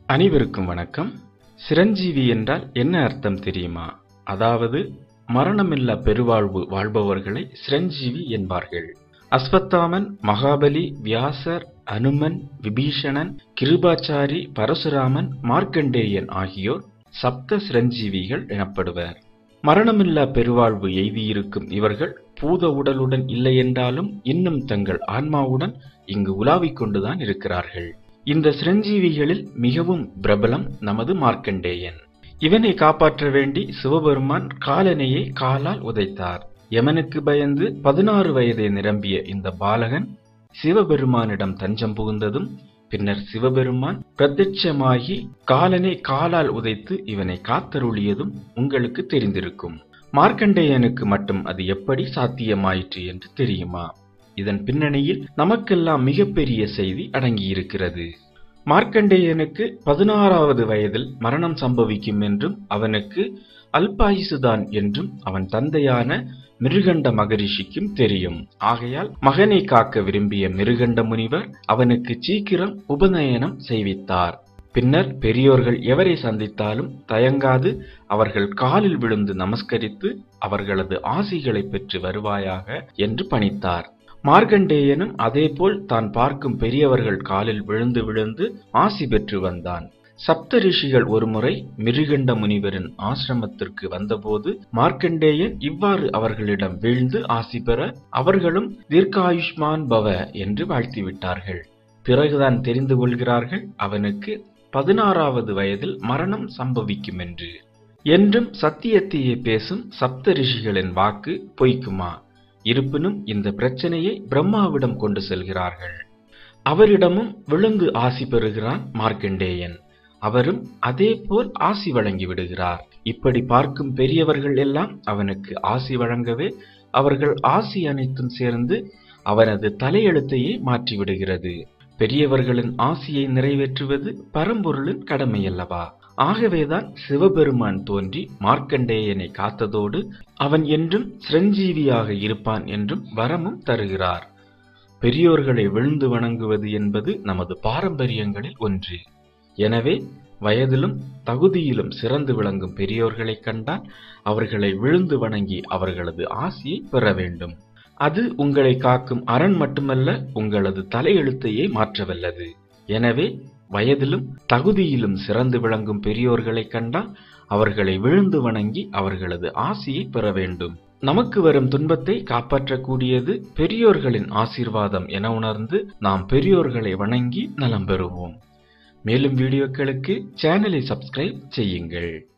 அனைவருக்கும் வணக்கம் சிரஞ்சீவி என்றால் என்ன அர்த்தம் தெரியுமா அதாவது மரணமில்லா பெருவாழ்வு வாழ்பவர்களை சிரஞ்சீவி என்பார்கள் அஸ்வத்தாமன் மகாபலி வியாசர் அனுமன் விபீஷணன் கிருபாச்சாரி பரசுராமன் மார்க்கண்டேயன் ஆகியோர் சப்த சிரஞ்சீவிகள் எனப்படுவர் மரணமில்லா பெருவாழ்வு எய்தியிருக்கும் இவர்கள் பூத உடலுடன் இல்லையென்றாலும் இன்னும் தங்கள் ஆன்மாவுடன் இங்கு உலாவிக் கொண்டுதான் இருக்கிறார்கள் இந்த சிரஞ்சீவிகளில் மிகவும் பிரபலம் நமது மார்க்கண்டேயன் இவனை காப்பாற்ற வேண்டி சிவபெருமான் காலனையை காலால் உதைத்தார் யமனுக்கு பயந்து பதினாறு வயதை நிரம்பிய இந்த பாலகன் சிவபெருமானிடம் தஞ்சம் புகுந்ததும் பின்னர் சிவபெருமான் பிரத்யட்சமாகி காலனை காலால் உதைத்து இவனை காத்தருளியதும் உங்களுக்கு தெரிந்திருக்கும் மார்க்கண்டேயனுக்கு மட்டும் அது எப்படி சாத்தியமாயிற்று என்று தெரியுமா இதன் பின்னணியில் நமக்கெல்லாம் மிகப்பெரிய செய்தி அடங்கியிருக்கிறது மார்க்கண்டேயனுக்கு பதினாறாவது வயதில் மரணம் சம்பவிக்கும் என்றும் அவனுக்கு அல்பாயுசுதான் என்றும் அவன் தந்தையான மிருகண்ட மகரிஷிக்கும் தெரியும் ஆகையால் மகனை காக்க விரும்பிய மிருகண்ட முனிவர் அவனுக்கு சீக்கிரம் உபநயனம் செய்வித்தார் பின்னர் பெரியோர்கள் எவரை சந்தித்தாலும் தயங்காது அவர்கள் காலில் விழுந்து நமஸ்கரித்து அவர்களது ஆசிகளை பெற்று வருவாயாக என்று பணித்தார் மார்க்கண்டேயனும் அதேபோல் தான் பார்க்கும் பெரியவர்கள் காலில் விழுந்து விழுந்து ஆசி பெற்று வந்தான் சப்த ரிஷிகள் ஒருமுறை மிருகண்ட முனிவரின் ஆசிரமத்திற்கு வந்தபோது மார்க்கண்டேயன் இவ்வாறு அவர்களிடம் வீழ்ந்து ஆசி பெற அவர்களும் தீர்க்காயுஷ்மான் பவ என்று வாழ்த்திவிட்டார்கள் பிறகுதான் தெரிந்து கொள்கிறார்கள் அவனுக்கு பதினாறாவது வயதில் மரணம் சம்பவிக்கும் என்று என்றும் சத்தியத்தையே பேசும் சப்த ரிஷிகளின் வாக்கு பொய்க்குமா இருப்பினும் இந்த பிரச்சனையை பிரம்மாவிடம் கொண்டு செல்கிறார்கள் அவரிடமும் விழுந்து ஆசி பெறுகிறான் மார்க்கண்டேயன் அவரும் அதே போல் ஆசி வழங்கி விடுகிறார் இப்படி பார்க்கும் பெரியவர்கள் எல்லாம் அவனுக்கு ஆசி வழங்கவே அவர்கள் ஆசி அனைத்தும் சேர்ந்து அவனது தலையெழுத்தையே மாற்றிவிடுகிறது பெரியவர்களின் ஆசியை நிறைவேற்றுவது பரம்பொருளின் கடமையல்லவா ஆகவேதான் சிவபெருமான் தோன்றி மார்க்கண்டேயனை காத்ததோடு அவன் என்றும் சிரஞ்சீவியாக இருப்பான் என்றும் வரமும் தருகிறார் பெரியோர்களை விழுந்து வணங்குவது என்பது நமது பாரம்பரியங்களில் ஒன்று எனவே வயதிலும் தகுதியிலும் சிறந்து விளங்கும் பெரியோர்களைக் கண்டால் அவர்களை விழுந்து வணங்கி அவர்களது ஆசியை பெற வேண்டும் அது உங்களை காக்கும் அரண் மட்டுமல்ல உங்களது தலையெழுத்தையே மாற்றவல்லது எனவே வயதிலும் தகுதியிலும் சிறந்து விளங்கும் பெரியோர்களை கண்டால் அவர்களை விழுந்து வணங்கி அவர்களது ஆசியை பெற வேண்டும் நமக்கு வரும் துன்பத்தை காப்பாற்றக்கூடியது பெரியோர்களின் ஆசீர்வாதம் என உணர்ந்து நாம் பெரியோர்களை வணங்கி நலம் பெறுவோம் மேலும் வீடியோக்களுக்கு சேனலை சப்ஸ்கிரைப் செய்யுங்கள்